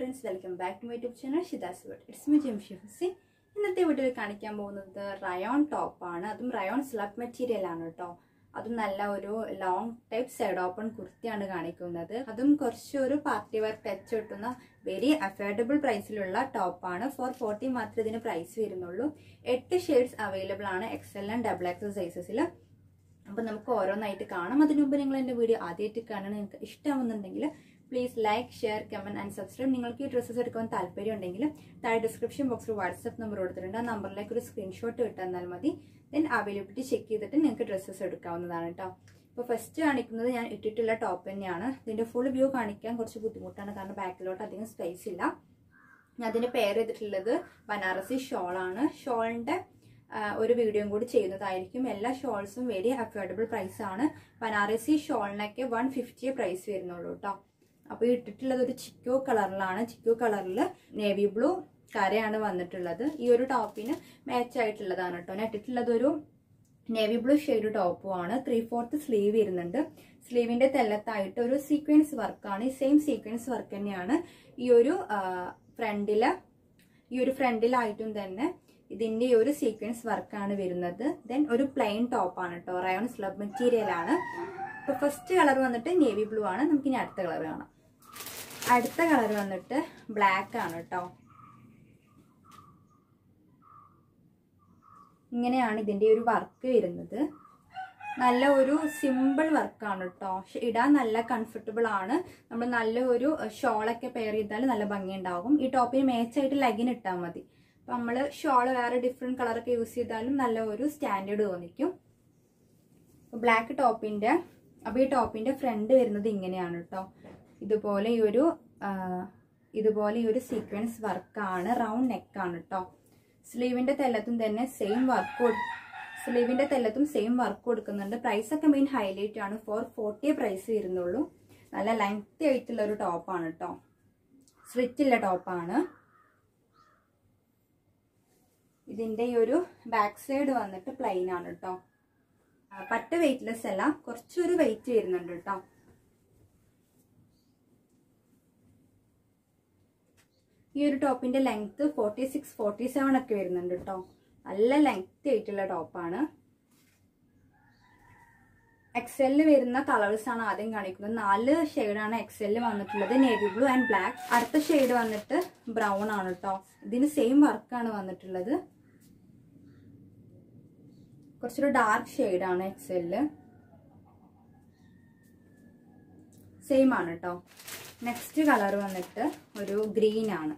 friends welcome back to my YouTube channel Shidas word it's my Jimshi Hussain ഇന്നത്തെ വീഡിയോയിൽ കാണിക്കാൻ പോകുന്നത് റയോൺ ടോപ്പാണ് അതും റയോൺ സ്ലബ് മെറ്റീരിയൽ ആണ് കേട്ടോ അതും നല്ല ഒരു ലോങ് ടൈപ്പ് സൈഡ് ഓപ്പൺ കുർത്തിയാണ് കാണിക്കുന്നത് അതും കുറച്ചൊരു പാർട്ടി വെയർ ടച്ച് കിട്ടുന്ന വെരി അഫോർഡബിൾ പ്രൈസിലുള്ള ടോപ്പാണ് ഫോർ ഫോർട്ടി മാത്രമേ ഇതിന് പ്രൈസ് വരുന്നുള്ളൂ എട്ട് ഷെയ്ഡ്സ് അവൈലബിൾ ആണ് എക്സൽ ആൻഡ് ഡബിൾ എക്സൽ സൈസസിൽ അപ്പോൾ നമുക്ക് ഓരോന്നായിട്ട് കാണാം അതിനു മുമ്പ് നിങ്ങൾ എൻ്റെ വീഡിയോ ആദ്യമായിട്ട് കാണണം നിങ്ങൾക്ക് ഇഷ്ടമാവുന്നുണ്ടെങ്കിൽ please like share comment and subscribe നിങ്ങൾക്ക് ഈ ഡ്രസ്സസ് എടുക്കാൻ താല്പര്യം ഉണ്ടെങ്കിൽ താഴെ ഡിസ്ക്രിപ്ഷൻ ബോക്സിൽ വാട്സപ്പ് നമ്പർ കൊടുത്തിട്ടുണ്ട് ആ നമ്പറിലേക്ക് ഒരു സ്ക്രീൻഷോട്ട് കിട്ടാൽ മതി ദെൻ അവൈലബിലിറ്റി ചെക്ക് ചെയ്തിട്ട് നിങ്ങൾക്ക് ഡ്രസ്സസ് എടുക്കാവുന്നതാണ് കേട്ടോ ഇപ്പോൾ ഫസ്റ്റ് കാണിക്കുന്നത് ഞാൻ ഇട്ടിട്ടുള്ള ടോപ്പ് തന്നെയാണ് ഇതിൻ്റെ ഫുൾ വ്യൂ കാണിക്കാൻ കുറച്ച് ബുദ്ധിമുട്ടാണ് കാരണം ബാക്കിലോട്ട് അധികം സ്പേസ് ഇല്ല അതിന് പെയർ ചെയ്തിട്ടുള്ളത് ബനാറസി ഷോളാണ് ഷോളിൻ്റെ ഒരു വീഡിയോയും കൂടി ചെയ്യുന്നതായിരിക്കും എല്ലാ ഷോൾസും വെരി അഫോർഡബിൾ പ്രൈസ് ആണ് ബനാറസി ഷോളിനൊക്കെ വൺ ഫിഫ്റ്റിയെ പ്രൈസ് വരുന്നുള്ളൂ കേട്ടോ അപ്പോൾ ഇട്ടിട്ടുള്ളത് ഒരു ചിക്കോ കളറിലാണ് ചിക്കോ കളറിൽ നേവി ബ്ലൂ കരയാണ് വന്നിട്ടുള്ളത് ഈ ഒരു ടോപ്പിന് മാച്ച് ആയിട്ടുള്ളതാണ് കേട്ടോ ഞാൻ ഇട്ടിട്ടുള്ളത് ഒരു നേവി ബ്ലൂ ഷെയ്ഡ് ടോപ്പും ആണ് ത്രീ ഫോർത്ത് സ്ലീവ് വരുന്നുണ്ട് സ്ലീവിന്റെ തെല്ലത്തായിട്ട് ഒരു സീക്വൻസ് വർക്കാണ് ഈ സെയിം സീക്വൻസ് വർക്ക് തന്നെയാണ് ഈ ഒരു ഫ്രണ്ടില് ഈ ഒരു ഫ്രണ്ടിലായിട്ടും തന്നെ ഇതിന്റെ ഈ ഒരു സീക്വൻസ് വർക്കാണ് വരുന്നത് ദെൻ ഒരു പ്ലെയിൻ ടോപ്പാണ് കേട്ടോ റയോൺ സ്ലബ് മെറ്റീരിയൽ ആണ് ഇപ്പൊ ഫസ്റ്റ് കളർ വന്നിട്ട് നേവി ബ്ലൂ ആണ് നമുക്ക് ഇനി അടുത്ത കളർ കാണാം അടുത്ത കളർ വന്നിട്ട് ബ്ലാക്ക് ആണ് കേട്ടോ ഇങ്ങനെയാണ് ഇതിന്റെ ഒരു വർക്ക് വരുന്നത് നല്ല ഒരു സിമ്പിൾ വർക്കാണ് കേട്ടോ ഇടാൻ നല്ല കംഫർട്ടബിൾ ആണ് നമ്മൾ നല്ല ഒരു ഷോളൊക്കെ പെയർ ചെയ്താൽ നല്ല ഭംഗി ഉണ്ടാകും ഈ ടോപ്പിന് മേച്ചായിട്ട് ലഗിൻ ഇട്ടാൽ മതി അപ്പം നമ്മൾ ഷോള് വേറെ ഡിഫറെൻറ്റ് കളറൊക്കെ യൂസ് ചെയ്താലും നല്ല ഒരു സ്റ്റാൻഡേർഡ് തോന്നിക്കും ബ്ലാക്ക് ടോപ്പിന്റെ അപ്പോൾ ഈ ടോപ്പിന്റെ ഫ്രണ്ട് വരുന്നത് ഇങ്ങനെയാണ് കേട്ടോ ഇതുപോലെ ഈ ഒരു ഇതുപോലെ ഈ ഒരു സീക്വൻസ് വർക്കാണ് റൗണ്ട് നെക്കാണ് കേട്ടോ സ്ലീവിന്റെ തെല്ലത്തും തന്നെ സെയിം വർക്ക് സ്ലീവിന്റെ തെല്ലത്തും സെയിം വർക്ക് കൊടുക്കുന്നുണ്ട് പ്രൈസ് ഒക്കെ മെയിൻ ഹൈലൈറ്റ് ആണ് ഫോർ ഫോർട്ടി പ്രൈസ് വരുന്നുള്ളൂ നല്ല ലെങ്തി ആയിട്ടുള്ള ഒരു ടോപ്പാണ് കേട്ടോ സ്ലിറ്റുള്ള ടോപ്പാണ് ഇതിന്റെ ഈ ഒരു ബാക്ക് സൈഡ് വന്നിട്ട് പ്ലെയിൻ ആണ് കേട്ടോ പറ്റ വെയിറ്റ്ലെസ് അല്ല കുറച്ചൊരു വെയിറ്റ് വരുന്നുണ്ട് കേട്ടോ ഈ ഒരു ടോപ്പിന്റെ length forty six forty seven ഒക്കെ വരുന്നുണ്ട് കേട്ടോ നല്ല ലെങ്ത് ആയിട്ടുള്ള ടോപ്പാണ് എക്സെല്ലിൽ വരുന്ന കളേഴ്സ് ആണ് ആദ്യം കാണിക്കുന്നത് നാല് ഷെയ്ഡാണ് എക്സെല്ലിൽ വന്നിട്ടുള്ളത് നേവി ബ്ലൂ ആൻഡ് ബ്ലാക്ക് അടുത്ത ഷെയ്ഡ് വന്നിട്ട് ബ്രൗൺ ആണ് കേട്ടോ ഇതിന് സെയിം വർക്കാണ് വന്നിട്ടുള്ളത് കുറച്ചൊരു ഡാർക്ക് ഷെയ്ഡാണ് എക്സെല്ലില് സെയിം ആണ് കേട്ടോ നെക്സ്റ്റ് കളർ വന്നിട്ട് ഒരു ഗ്രീൻ ആണ്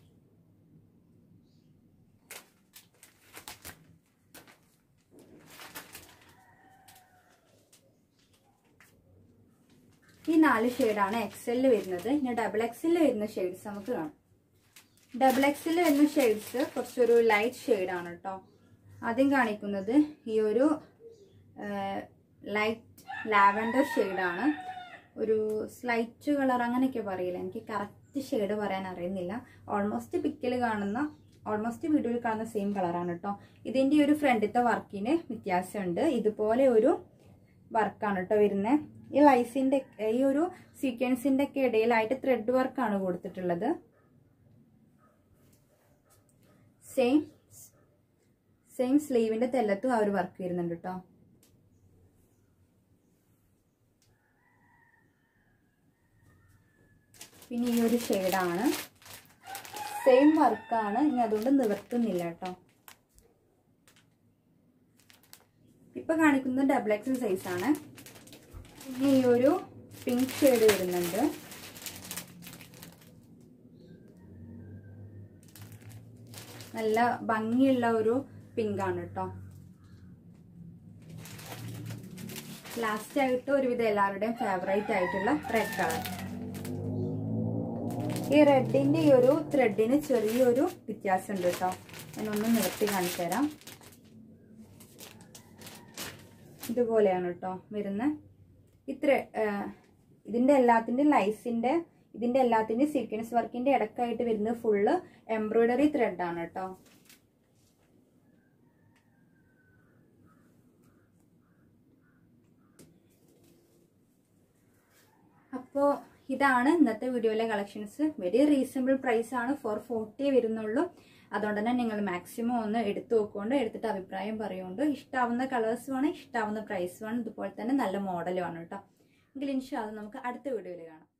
ഈ നാല് ഷെയ്ഡാണ് എക്സെല്ലിൽ വരുന്നത് ഇനി ഡബിൾ എക്സെല്ലിൽ വരുന്ന ഷെയ്ഡ്സ് നമുക്ക് കാണാം ഡബിൾ എക്സെല്ലിൽ വരുന്ന ഷെയ്ഡ്സ് കുറച്ചൊരു ലൈറ്റ് ഷെയ്ഡാണ് കേട്ടോ ആദ്യം കാണിക്കുന്നത് ഈ ഒരു ലൈറ്റ് ലാവൻഡർ ഷെയ്ഡാണ് ഒരു സ്ലൈറ്റ് കളർ അങ്ങനെയൊക്കെ പറയില്ല എനിക്ക് കറക്റ്റ് ഷെയ്ഡ് പറയാൻ അറിയുന്നില്ല ഓൾമോസ്റ്റ് പിക്കിൽ കാണുന്ന ഓൾമോസ്റ്റ് വീഡിയോയിൽ കാണുന്ന സെയിം കളറാണ് കേട്ടോ ഇതിൻ്റെ ഒരു ഫ്രണ്ടിലത്തെ വർക്കിന് വ്യത്യാസമുണ്ട് ഇതുപോലെ ഒരു വർക്കാണ് കേട്ടോ വരുന്നത് ഈ ലൈസിൻ്റെ ഈ ഒരു സീക്വൻസിൻ്റെ ഒക്കെ ഇടയിലായിട്ട് ത്രെഡ് വർക്കാണ് കൊടുത്തിട്ടുള്ളത് സെയിം സെയിം സ്ലീവിന്റെ തെല്ലത്തും ആ ഒരു വർക്ക് വരുന്നുണ്ട് കേട്ടോ പിന്നെ ഈ ഒരു ഷെയ്ഡാണ് സെയിം വർക്കാണ് ഇനി അതുകൊണ്ട് നിവർത്തുന്നില്ല കേട്ടോ ഇപ്പൊ കാണിക്കുന്നത് ഡബിൾ എക്സൽ സൈസ് ആണ് പിന്നെ ഈ ഒരു പിങ്ക് ഷെയ്ഡ് വരുന്നുണ്ട് നല്ല ഭംഗിയുള്ള ഒരു പിങ്ക് ആണ് കേട്ടോ ലാസ്റ്റ് ആയിട്ട് ഒരുവിധം എല്ലാവരുടെയും ഫേവറേറ്റ് ആയിട്ടുള്ള റെഡ് കളർ ഈ റെഡിന്റെ ഈ ഒരു ത്രെഡിന് ചെറിയൊരു വ്യത്യാസം ഉണ്ട് കേട്ടോ ഞാനൊന്ന് നിവർത്തി കാണിച്ചു തരാം ഇതുപോലെയാണ് കേട്ടോ വരുന്നത് ഇത്ര ഇതിന്റെ എല്ലാത്തിന്റെ ലൈസിന്റെ ഇതിന്റെ എല്ലാത്തിന്റെ സീക്വൻസ് വർക്കിന്റെ ഇടക്കായിട്ട് വരുന്നത് ഫുള്ള് എംബ്രോയിഡറി ത്രെഡ് ആണ് കേട്ടോ അപ്പോൾ ഇതാണ് ഇന്നത്തെ വീഡിയോയിലെ കളക്ഷൻസ് വെരി റീസണബിൾ പ്രൈസ് ആണ് ഫോർ ഫോർട്ടി വരുന്നുള്ളൂ അതുകൊണ്ട് തന്നെ നിങ്ങൾ മാക്സിമം ഒന്ന് എടുത്തു നോക്കുകൊണ്ട് എടുത്തിട്ട് അഭിപ്രായം പറയുകൊണ്ട് ഇഷ്ടാവുന്ന കളേഴ്സ് വേണം ഇഷ്ടാവുന്ന പ്രൈസ് വേണം ഇതുപോലെ തന്നെ നല്ല മോഡലും ആണ് കേട്ടോ എങ്കിൽ ഇൻഷാല് നമുക്ക് അടുത്ത വീഡിയോയിൽ കാണാം